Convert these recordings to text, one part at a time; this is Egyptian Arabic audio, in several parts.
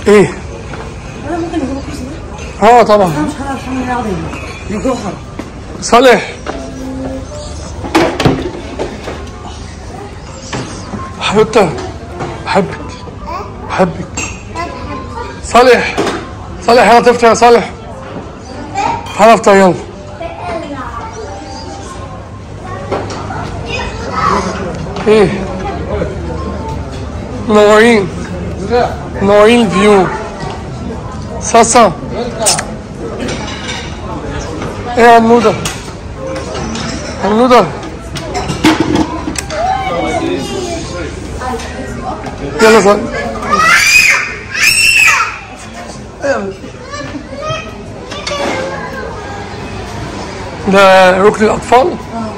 ايه ولا ممكن نجيب الكرسي ده اه طبعا انا مش هعرف اعمل اقعد هنا لجوهر صالح حبيبتي بحبك بحبك صالح صالح يلا تفطر يا صالح تعالى افطر يلا ايه منورين منورين الفيو صاصة ايه يا عنودة عنودة يلا صالح ده ركن الأطفال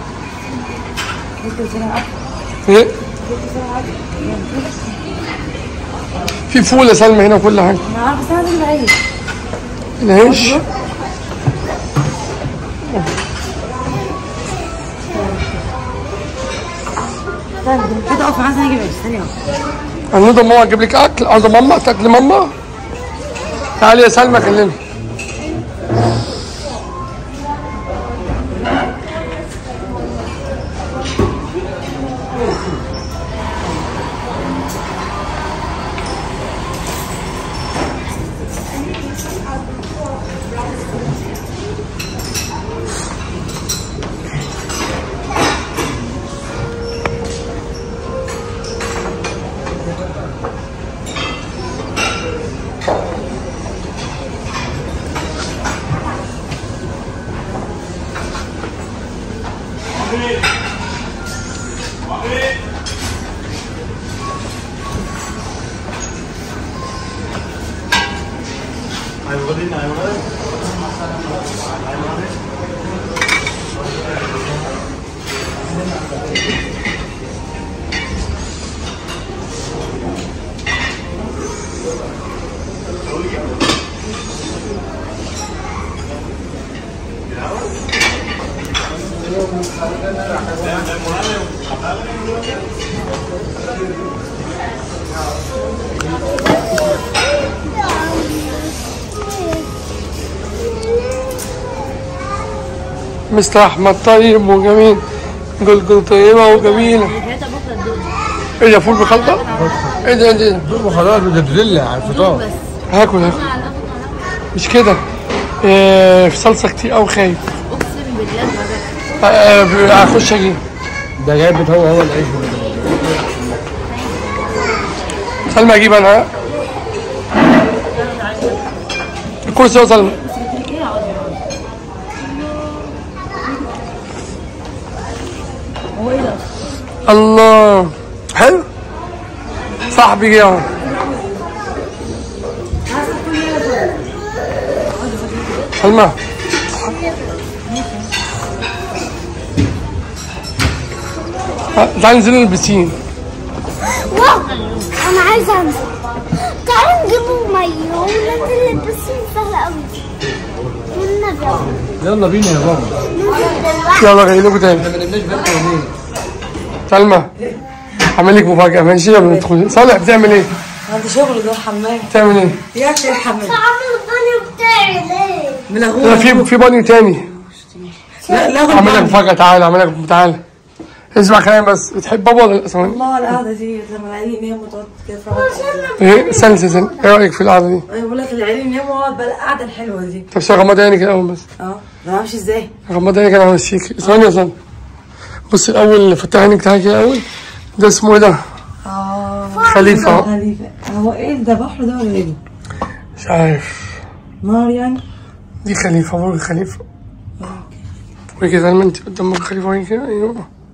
ممكن تلعب ايه في فول يا سلمى هنا وكل حاجة انا عارفه بس انا عايزه بعيد العيش استنى كده اقف عايزه اجيب عيش ثانيه واحدة. عنودة ماما اجيب لك اكل عاوزة ماما تاكل ماما تعالي يا سلمى كلمني مستر احمد طيب وجميل جلجل طيبة وجميلة هات بكره الدنيا ايه ده فول بخلطة؟ ايه ده ايه ده دول خلاص بتدريلا على الفطار بس هاكل هاكل مش كده إيه في صلصة كتير أوي خايف اقسم بالله ما بس آه، هخش اجيب ده جايب هو هو العيش سلمى اجيب انا الكرسي يا سلمى ايه اقعد هو ايه ده الله حلو صاحبي جه اهو سلمى آه، تعالي ننزل البسين واو انا عايزه انزل تعالوا نجيبوا ميه وننزل البسين سهله قوي والنبي يلا بينا يا بابا ننزل دلوقتي يلا جاي لكم تاني ما نمناش بالكم ليه سلمى هعمل لك مفاجأة ماشي قبل ما تدخلي صالح بتعمل ايه؟ عندي شغل ده الحمام بتعمل ايه؟ يا اخي الحمام عامل البانيو بتاعي ليه؟ من لا اهو في في بانيو تاني لا لا اعمل لك مفاجأة تعالى اعمل لك تعالى اسمع كلامي بس بتحب بابا ولا لا ثواني الله القعده دي لما العيالين يناموا تقعد كده تتفرج ايه استنى استنى ايه رأيك في القعدة دي؟ انا بقول لك العيالين يناموا واقعد بقى القعده الحلوه دي طب شغل غمض عيني كده اول بس اه ما اعرفش ازاي غمض عيني كده همشيك ثواني يا ثواني بص الاول فتح عينك تعالى كده الاول ده اسمه ايه ده؟ اه خليفة اهو. خليفه هو ايه ده بحر ده ولا ايه ده؟ مش عارف نار يعني دي خليفة برج خليفة برج كده لما انت قدام برج خليفة وين كده ايوه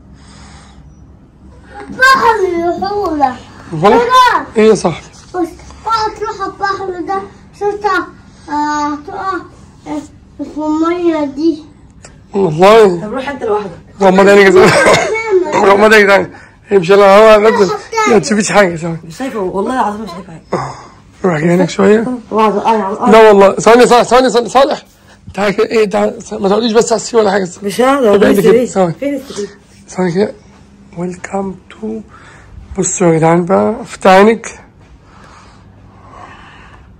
بحر الحولة والله ايه يا صاحبي بس اوعى تروح البحر ده شفتها آه، هتقع آه، في المية دي والله طب روح انت لوحدك غمض عينك كده غمض عينك تعالى امشي يلا هو نزل ما تشوفيش حاجة ثواني مش شايفه والله العظيم مش شايفه حاجه روح عينك شوية واقعد اقع على الارض لا والله ثواني صالح ثواني ثواني صالح تعالى كده ايه تعالى ما تقعديش بس على السرير ولا حاجة مش هقدر ابعد فين كده، السرير ثواني. فين السرير ثواني كده ويلكم تو بصوا يا جدعان بقى افتح عينك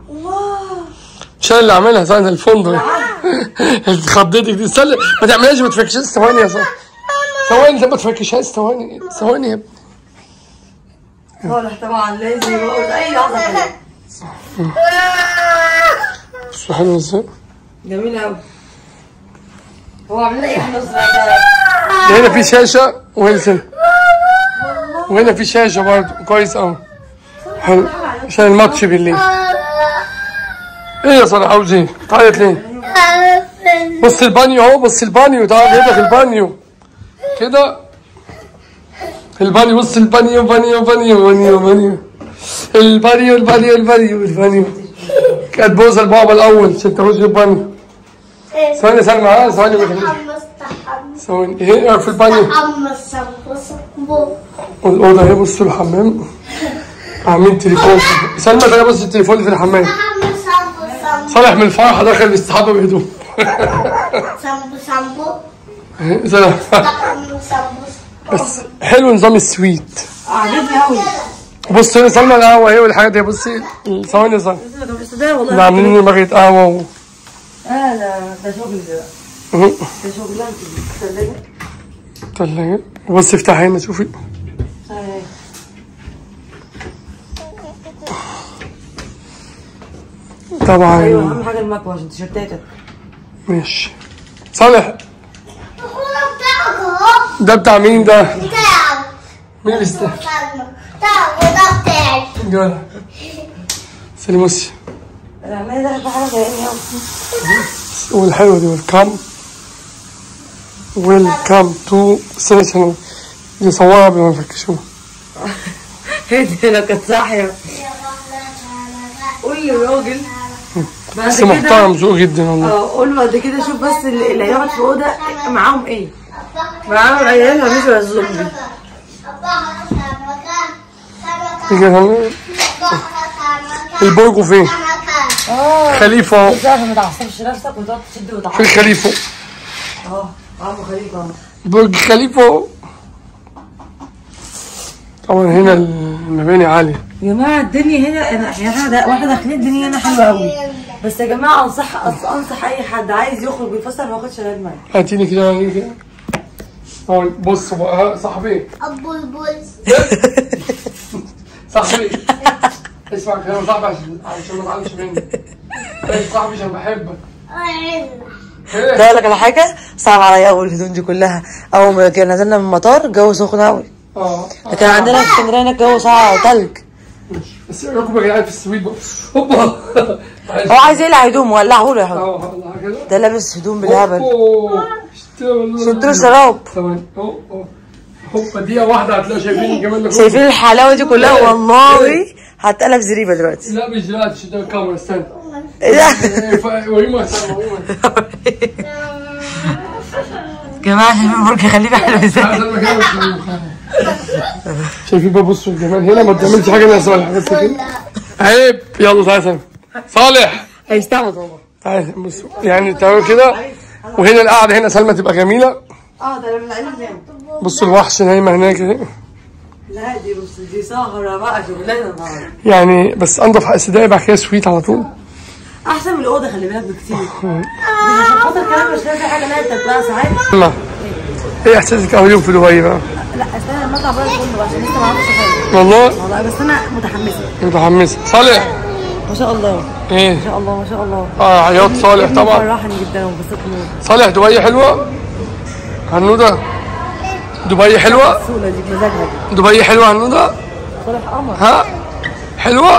مش انا اللي عاملها صح ده الفندق خضتك دي استنى ما تعملهاش ما تفكش ثواني يا صاحبي ثواني انت ما تفكشهاش ثواني ثواني يا ابني صالح طبعا لازم يقول اي لحظه كده بص حلو ازاي جميل قوي هو عامل لنا ايه في النص بقى ده هنا في شاشه وهنا سنة. وهنا في شاشه برضه كويس قوي حلو عشان الماتش بالليل ايه يا صالح عاوز ايه؟ تعيط ليه؟ بص البانيو اهو بص البانيو تعال جايب لك البانيو كده البانيو بص البانيو بانيو بانيو بانيو بانيو البانيو البانيو البانيو البانيو كانت بوزة البابا الاول عشان تخش البانيو ثواني سلمى ها ثواني ما تخليش. حمص تحمص ثواني ايه في البانيو حمص حمص والأوضة اهي بصوا الحمام عاملين تليفون سلمى تعالى بص التليفون في الحمام حمص سامبو صالح من الفرحة دخل الاستحابة بهدوء سامبو سامبو سلام سامبو سامبو بس حلو نظام السويت عجبني قوي بص هنا سلمى القهوة اهي والحاجات دي بصي ثواني يا سلمى بس ده والله ده عاملين لي مغية قهوة و... اه ده ده شغل ده اهو. ده شغلانتي دي ثلاجه تلاجة بص افتحي هنا شوفي آه. طبعا ايوه اهم حاجه المكوى عشان تيشيرتاتك ماشي صالح هو بتاعه ده بتاع مين ده؟ بتاعه مين اللي بيستاهل؟ بتاعه ده بتاعي جدع سلم بصي انا عمال داخل في حاجه ضايقني قوي والحلوة دي ويلكم ويلكم تو سيشن دي صورها قبل ما نفكشوها هدي لو كانت صاحيه قول للراجل بعد بس كده محترم ذوق جدا والله اه قول له بعد كده شوف بس اللي اللي هيقعد في اوضه معاهم ايه معاهم عيالها مش الزومبي يجي هنا. البرج فين؟ اه خليفة اهو بس عشان ما تعصبش نفسك وتقعد تشد في وتعصب الخليفة اه عمو خليفه اهو برج خليفة اهو. طبعا هنا المباني عالية يا جماعه الدنيا هنا انا احنا ده واحنا داخلين الدنيا هنا حلوه قوي بس يا جماعه انصح أنص- انصح اي حد عايز يخرج ويفسح ما ياخدش علاج معاه هاتيلي كده هاتيلي كده اهو بص بقى ها، صاحبي ابو البوز صاحبي اسمع كلام صاحبي عشان عشان ما تزعلش مني إيه صاحبي عشان بحبك ايه ده لك على حاجه صعب عليا اول الهدوم دي كلها اول ما كنا نزلنا من المطار الجو سخن قوي اه لكن عندنا في اسكندريه هنا الجو ساقع تلج بس ايه رايكم يا جدعان في السويد بقى هوبا هو عايز يقلع هدوم ولعه له يا حبيبي اه والله كده ده لابس هدوم بالهبل أوه. شتي والله. شدوا له شراب ثواني أوه، أوه. هوبا دقيقة واحدة هتلاقوا شايفين الجمال اللي فوق. شايفين الحلاوه دي كلها والله هتقلب زريبه دلوقتي لا مش دلوقتي شدوا الكاميرا استنى ايه ده إيه، ف- وريمة استنى وريمة يا جماعه شايفين برج خليفه حلو ازاي عايز أنا كده مش وريمة. شايفين بقى بصوا الجمال هنا ما تعملش حاجة يا صالح بس كده عيب يلا تعالى سلام صالح هيستعمل طبعا تعالى بصوا يعني تعالوا كده وهنا القعدة هنا سلمى تبقى جميلة اه ده من العين نام بصوا الوحش نايمة هناك اهي. لا دي بص دي سهره بقى شغلانه النهارده يعني بس انضف حق ده يبقى كده سويت على طول احسن من الاوضه خلي بالك بكتير دي عشان خاطر كمان مش لاقي حاجه لا بقى ساعات ما ايه احساسك اول يوم في دبي بقى لا استنى لما اطلع بره الفندق عشان لسه ما اعرفش حاجه والله والله بس انا متحمسه متحمس صالح ما شاء الله ايه ما شاء الله ما شاء الله اه عياط صالح طبعا فرحني جدا وانبسطت موت صالح دبي حلوه هنوده دبي حلوه السهوله دي بمزاجها دي دبي حلوه هنوده صالح قمر ها حلوه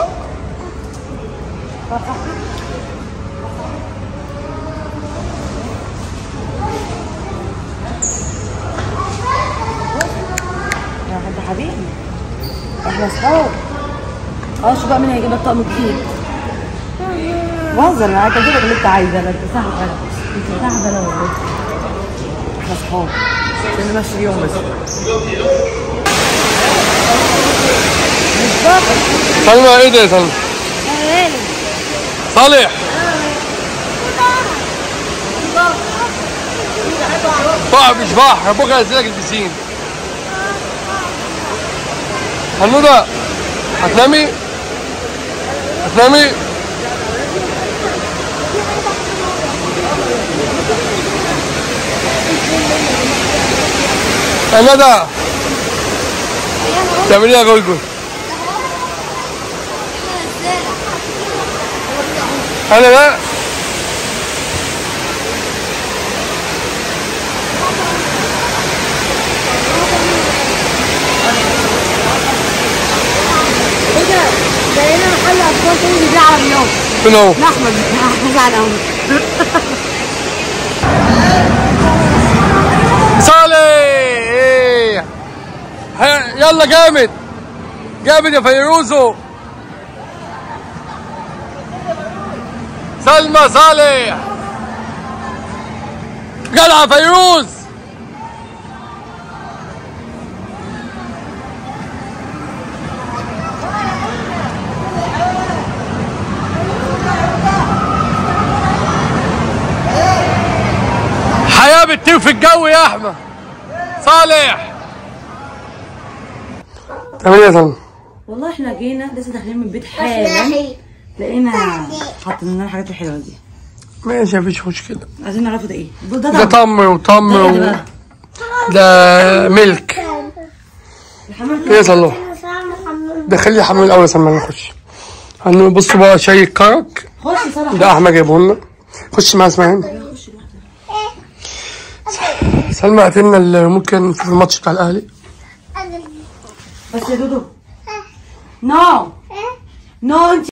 يا حد حبيبي احنا اصحاب اه شو بقى مين هيجيب لك طقم جديد بهزر معاك اجيب لك اللي انت عايزه انا انت صاحبه انت صاحبه انا والله احنا اصحاب عشان نمشي اليوم بس سلمى ايه ده يا سلمى صالح بحر مش بحر بكره هنزلك البسين هنوده هتنامي هتنامي يا ندى تعملي ايه يا جوجو انا لا كده بقينا محل اطفال تاني بيبيع عربيات فين هو لاحمد احمد على الاول صالح إيه. ها- يلا جامد جامد يا فيروزو سلمى صالح جدع فيروز حياة بتطير في الجو يا احمد صالح تعمل ايه يا سلمى؟ والله احنا جينا لسه داخلين من البيت حالا لقينا حاطين لنا الحاجات الحلوه دي ماشي مفيش مشكلة عايزين نعرفوا ده ايه ده ده, ده طعم. تمر وتمر ده إيه و... بقى؟ ده ملك الحمام ايه يا صلاح ده خلي حمام الاول يا سلمى نخش هنبص بقى شاي الكرك خش صلاح ده احمد جايبه لنا خش معايا اسماعيل سلمى هات لنا ال- ممكن في الماتش بتاع الاهلي بس يا دودو نو نو انت